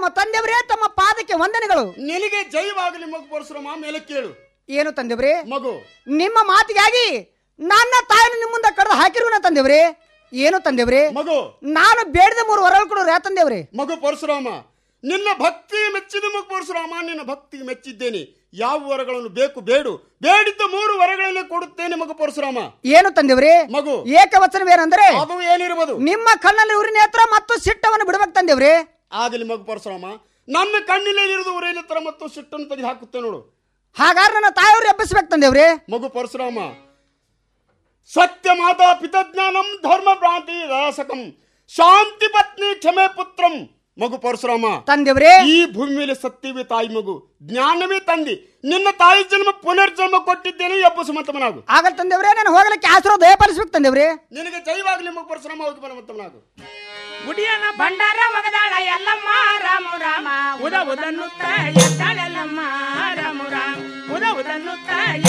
ನಮ್ಮ ತಂದೆಯವರೇ ತಮ್ಮ ಪಾದಕ್ಕೆ ವಂದನೆಗಳು ನಿನಗೆ ಜೈವಾಗಲಿ ಮಗು ಪರಶುರಾಮ ಮೇಲೆ ಕೇಳು ಏನು ತಂದೆವ್ರಿ ಮಗು ನಿಮ್ಮ ಮಾತಿಗಾಗಿ ನನ್ನ ತಾಯಿನ ನಿಮ್ಮ ಮುಂದೆ ಕಡ್ದು ಹಾಕಿರುವನ ತಂದೆವ್ರಿ ಏನು ತಂದೆವ್ರಿ ಮಗು ನಾನು ಬೇಡದ ಮೂರು ವರಗಳು ಕೊಡೋರು ಯಾ ತಂದೆವ್ರಿ ಮಗು ಪರಶುರಾಮ ನಿನ್ನ ಭಕ್ತಿಗೆ ಮೆಚ್ಚಿದ ಮಗು ಪರಶುರಾಮ ನಿನ್ನ ಭಕ್ತಿಗೆ ಮೆಚ್ಚಿದ್ದೇನೆ ಯಾವ ವರಗಳನ್ನು ಬೇಕು ಬೇಡು ಬೇಡಿದ್ದ ಮೂರು ವರಗಳನ್ನೇ ಕೊಡುತ್ತೇನೆ ಮಗು ಪರಶುರಾಮ ಏನು ತಂದೆವ್ರಿ ಮಗು ಏಕವಚನವೇನೆಂದ್ರೆ ಅದು ಏನಿರ್ಬೋದು ನಿಮ್ಮ ಕಣ್ಣಲ್ಲಿ ಉರಿ ನೇತ್ರ ಮತ್ತು ಸಿಟ್ಟವನ್ನು ಬಿಡ್ಬೇಕು ತಂದೆವ್ರಿ ಆಗಲಿ ಮಗು ಪರಶುರಾಮ ನನ್ನ ಕಣ್ಣಿನಲ್ಲಿರುವುದು ಉರೇಲಿತ್ತರ ಮತ್ತು ಸಿಟ್ಟನ್ನು ತೆಗೆದು ಹಾಕುತ್ತೆ ನೋಡು ಹಾಗಾದ್ರೆ ನನ್ನ ತಾಯಿಯವ್ರು ಎಬ್ಬಿಸ್ಬೇಕು ತಂದೆವ್ರಿ ಮಗು ಪರಶುರಾಮ ಸತ್ಯ ಮಾತಾ ಪಿತಜ್ಞಾನಂ ಧರ್ಮ ಭ್ರಾಂತಿ ರಾಸಕಂ ಶಾಂತಿ ಪತ್ನಿ ಕ್ಷಮೆ ಪುತ್ರಂ ಮಗು ಪರಶುರಾಮ ತಂದೆವ್ರಿ ಈ ಭೂಮಿ ಮೇಲೆ ಸತ್ಯವೇ ತಾಯಿ ಮಗು ಜ್ಞಾನವೇ ತಂದಿ ನಿನ್ನ ತಾಯಿ ಜನ್ಮ ಪುನರ್ಜನ್ಮ ಕೊಟ್ಟಿದ್ದೇನೆ ಎಬ್ಬಸು ಮತಮನಾಗು ಆಗಲ್ ತಂದೆವ್ರಿ ನಾನು ಹೋಗ್ಲಿಕ್ಕೆ ಆಸರೋ ದಯಪಾಲಿಸ್ಬೇಕು ತಂದೆವ್ರಿ ನಿನಗೆ ಜೈವಾಗಲಿ ಮಗು ಪರಶುರಾಮ ಹೋಗಿ ಬಲವಂತಮನಾಗು ಗುಡಿಯನ ಭಂಡಾರ ಒಗದಾಳ ಎಲ್ಲಮ್ಮ ರಾಮು ರಾಮ ಉದ ಉದನ್ನುತ್ತ ಎದ್ದಾಳೆಲ್ಲಮ್ಮ ರಾಮು ರಾಮ ಉದ ಉದನ್ನುತ್ತ